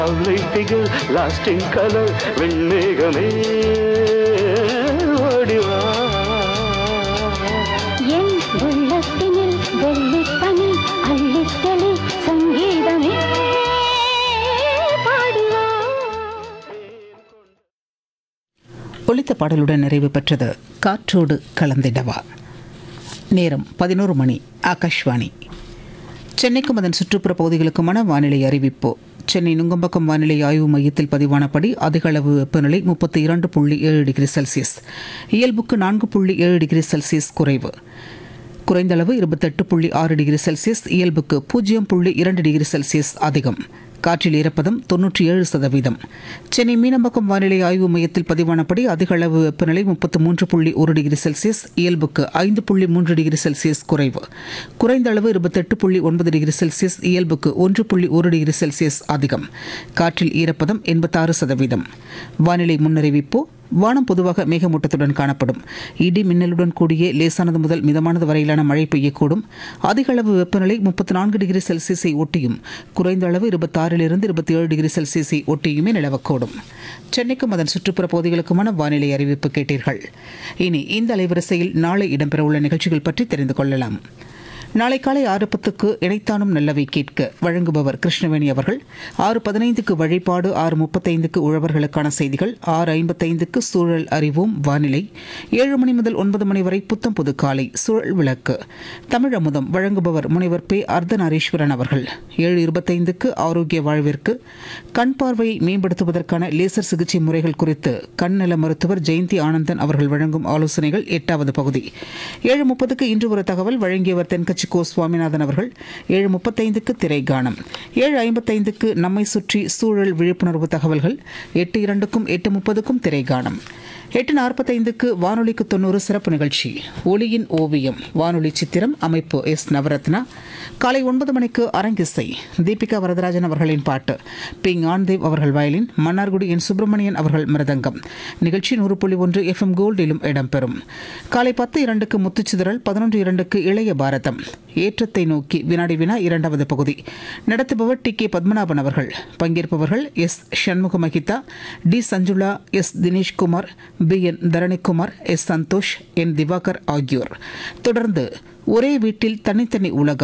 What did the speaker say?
Lovely figure, lasting color, வெண்மேகமே ஓடிவா என் உள்ளத்தினில் வெள்ளிப்பனி அள்ளித்தளி சங்கீதமே பாடுவா ஒலித்த பாடலுடன் நிறைவு பெற்றது காற்றோடு கலந்திடவா நேரம் பதினோரு மணி ஆகாஷ்வாணி சென்னைக்கும் அதன் சுற்றுப்புற பகுதிகளுக்குமான வானிலை அறிவிப்பு சென்னை நுங்கம்பாக்கம் வானிலை ஆய்வு மையத்தில் பதிவானபடி அதிக அளவு வெப்பநிலை முப்பத்தி இரண்டு புள்ளி ஏழு டிகிரி செல்சியஸ் இயல்புக்கு நான்கு புள்ளி ஏழு டிகிரி செல்சியஸ் குறைவு குறைந்த அளவு இருபத்தெட்டு புள்ளி ஆறு டிகிரி செல்சியஸ் இயல்புக்கு பூஜ்ஜியம் புள்ளி இரண்டு டிகிரி செல்சியஸ் அதிகம் காற்றில் ஈரப்பதம் தொன்னூற்றி ஏழு சதவீதம் சென்னை மீனம்பாக்கம் வானிலை ஆய்வு மையத்தில் பதிவானபடி அதிக அளவு வெப்பநிலை முப்பத்து மூன்று புள்ளி ஒரு டிகிரி செல்சியஸ் இயல்புக்கு ஐந்து புள்ளி மூன்று டிகிரி செல்சியஸ் குறைவு குறைந்த அளவு இருபத்தெட்டு புள்ளி ஒன்பது டிகிரி செல்சியஸ் இயல்புக்கு ஒன்று புள்ளி ஒரு டிகிரி செல்சியஸ் அதிகம் காற்றில் ஈரப்பதம் எண்பத்தாறு சதவீதம் வானிலை முன்னறிவிப்பு வானம் பொதுவாக மேகமூட்டத்துடன் காணப்படும் இடி மின்னலுடன் கூடிய லேசானது முதல் மிதமானது வரையிலான மழை பெய்யக்கூடும் அதிக அளவு வெப்பநிலை முப்பத்தி நான்கு டிகிரி செல்சியஸை ஒட்டியும் குறைந்த அளவு இருபத்தாறிலிருந்து இருபத்தி ஏழு டிகிரி செல்சியஸை ஒட்டியுமே நிலவக்கூடும் சென்னைக்கும் அதன் சுற்றுப்புற பகுதிகளுக்குமான வானிலை அறிவிப்பு கேட்டீர்கள் இனி இந்த அலைவரிசையில் நாளை இடம்பெறவுள்ள நிகழ்ச்சிகள் பற்றி தெரிந்து கொள்ளலாம் நாளை காலை ஆறு பத்துக்கு இணைத்தானும் நல்லவை கேட்க வழங்குபவர் கிருஷ்ணவேணி அவர்கள் ஆறு பதினைந்துக்கு வழிபாடு ஆறு முப்பத்தைந்துக்கு உழவர்களுக்கான செய்திகள் ஆறு ஐம்பத்தைந்துக்கு சூழல் அறிவோம் வானிலை ஏழு மணி முதல் ஒன்பது மணி வரை புத்தம் புது காலை சூழல் விளக்கு தமிழ் அமுதம் வழங்குபவர் முனைவர் பே அர்த்தநாரீஸ்வரன் அவர்கள் ஏழு இருபத்தைந்துக்கு ஆரோக்கிய வாழ்விற்கு கண் பார்வையை மேம்படுத்துவதற்கான லேசர் சிகிச்சை முறைகள் குறித்து கண் நல மருத்துவர் ஜெயந்தி ஆனந்தன் அவர்கள் வழங்கும் ஆலோசனைகள் எட்டாவது பகுதி ஏழு முப்பதுக்கு இன்று ஒரு தகவல் வழங்கியவர் தென்கட்சி கோ சுவாமிநாதன் அவர்கள் ஏழு முப்பத்தைந்துக்கு திரைகானம் ஏழு ஐம்பத்தைந்துக்கு நம்மை சுற்றி சூழல் விழிப்புணர்வு தகவல்கள் எட்டு இரண்டுக்கும் எட்டு முப்பதுக்கும் திரைகானம் எட்டு நாற்பத்தைந்துக்கு வானொலிக்கு தொண்ணூறு சிறப்பு நிகழ்ச்சி ஒளியின் ஓவியம் வானொலி சித்திரம் அமைப்பு எஸ் நவரத்னா காலை ஒன்பது மணிக்கு அரங்கிசை தீபிகா வரதராஜன் அவர்களின் பாட்டு பி ஞான்தேவ் அவர்கள் வயலின் மன்னார்குடி என் சுப்பிரமணியன் அவர்கள் மிருதங்கம் நிகழ்ச்சி நூறு புள்ளி ஒன்று எஃப்எம் கோல்டிலும் இடம்பெறும் காலை பத்து இரண்டுக்கு முத்துச்சிதறல் பதினொன்று இரண்டுக்கு இளைய பாரதம் ஏற்றத்தை நோக்கி வினாடி வினா இரண்டாவது பகுதி நடத்துபவர் டி கே பத்மநாபன் அவர்கள் பங்கேற்பவர்கள் S Shanmuga Mahitha T Sanjula S Dineshkumar P N Dharanikumar S Santhosh N Divakar ஆகியோர் தொடர்ந்து ஒரே வீட்டில் தனித்தனி உலகம்